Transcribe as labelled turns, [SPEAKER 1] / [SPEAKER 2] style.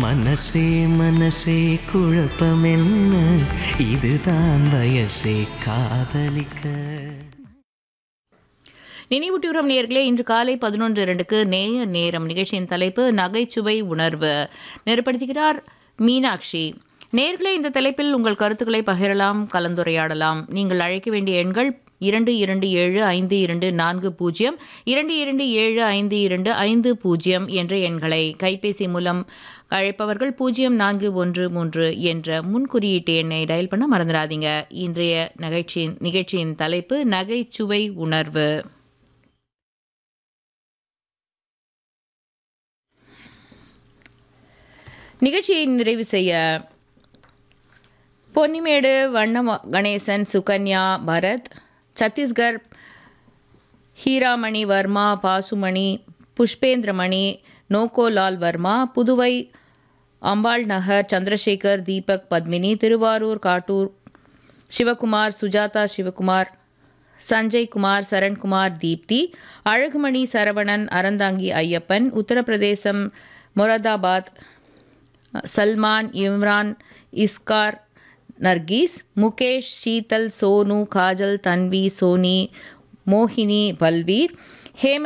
[SPEAKER 1] மனசே மனசே குழப்பமென்ன இதுதான் வயசே காதலிக்க
[SPEAKER 2] நினைவூட்டுகிறோம் நேர்களே இன்று காலை பதினொன்று இரண்டுக்கு நேய நேரம் நிகழ்ச்சியின் தலைப்பு நகைச்சுவை உணர்வு நெருப்படுத்துகிறார் மீனாட்சி நேர்களே இந்த தலைப்பில் உங்கள் கருத்துக்களை பகிரலாம் கலந்துரையாடலாம் நீங்கள் அழைக்க வேண்டிய எண்கள் இரண்டு இரண்டு ஏழு ஐந்து இரண்டு நான்கு பூஜ்ஜியம் இரண்டு இரண்டு ஏழு ஐந்து இரண்டு ஐந்து பூஜ்ஜியம் என்ற எண்களை கைபேசி மூலம் அழைப்பவர்கள் பூஜ்ஜியம் நான்கு ஒன்று மூன்று என்ற முன்குறியீட்டு எண்ணை டயல் பண்ண மறந்துடாதீங்க இன்றைய நிகழ்ச்சியின் நிகழ்ச்சியின் தலைப்பு நகைச்சுவை உணர்வு நிகழ்ச்சியை நிறைவு செய்ய பொன்னிமேடு வண்ண கணேசன் சுகன்யா பரத் சத்தீஸ்கர் ஹீராமணி வர்மா பாசுமணி புஷ்பேந்திரமணி நோகோலால் வர்மா புதுவை அம்பாள் நகர் சந்திரசேகர் தீபக் பத்மினி திருவாரூர் காட்டூர் சிவகுமார் சுஜாதா சிவகுமார் சஞ்சய் குமார் சரண்குமார் தீப்தி அழகுமணி சரவணன் அறந்தாங்கி ஐயப்பன் உத்தரப்பிரதேசம் மொரதாபாத் சல்மான் இம்ரான் இஸ்கார் நர்கீஸ் முகேஷ் ஷீதல் சோனு காஜல் தன்வி சோனி மோகினி பல்வீர் ஹேம